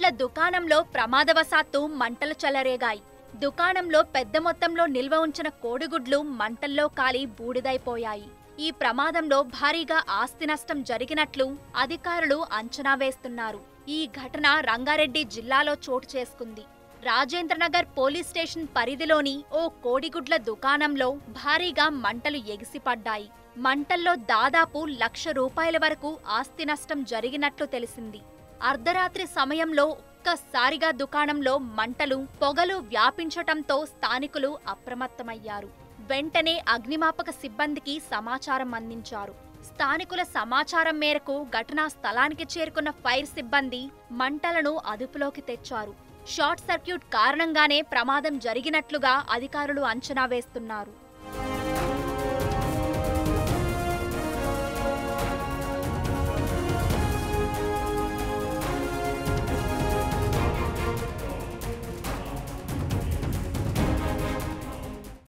కోడిగుడ్ల దుకాణంలో ప్రమాదవశాత్తు మంటలు చెలరేగాయి దుకాణంలో పెద్ద మొత్తంలో నిల్వ ఉంచిన కోడిగుడ్లు మంటల్లో కాలి బూడిదైపోయాయి ఈ ప్రమాదంలో భారీగా ఆస్తి నష్టం జరిగినట్లు అధికారులు అంచనా వేస్తున్నారు ఈ ఘటన రంగారెడ్డి జిల్లాలో చోటు చేసుకుంది రాజేంద్రనగర్ పోలీస్ స్టేషన్ పరిధిలోని ఓ కోడిగుడ్ల దుకాణంలో భారీగా మంటలు ఎగిసిపడ్డాయి మంటల్లో దాదాపు లక్ష రూపాయల వరకు ఆస్తి నష్టం జరిగినట్లు తెలిసింది అర్ధరాత్రి సమయంలో ఒక్కసారిగా దుకాణంలో మంటలు పొగలు వ్యాపించటంతో స్థానికులు అప్రమత్తమయ్యారు వెంటనే అగ్నిమాపక సిబ్బందికి సమాచారం అందించారు స్థానికుల సమాచారం మేరకు ఘటనా స్థలానికి చేరుకున్న ఫైర్ సిబ్బంది మంటలను అదుపులోకి తెచ్చారు షార్ట్ సర్క్యూట్ కారణంగానే ప్రమాదం జరిగినట్లుగా అధికారులు అంచనా వేస్తున్నారు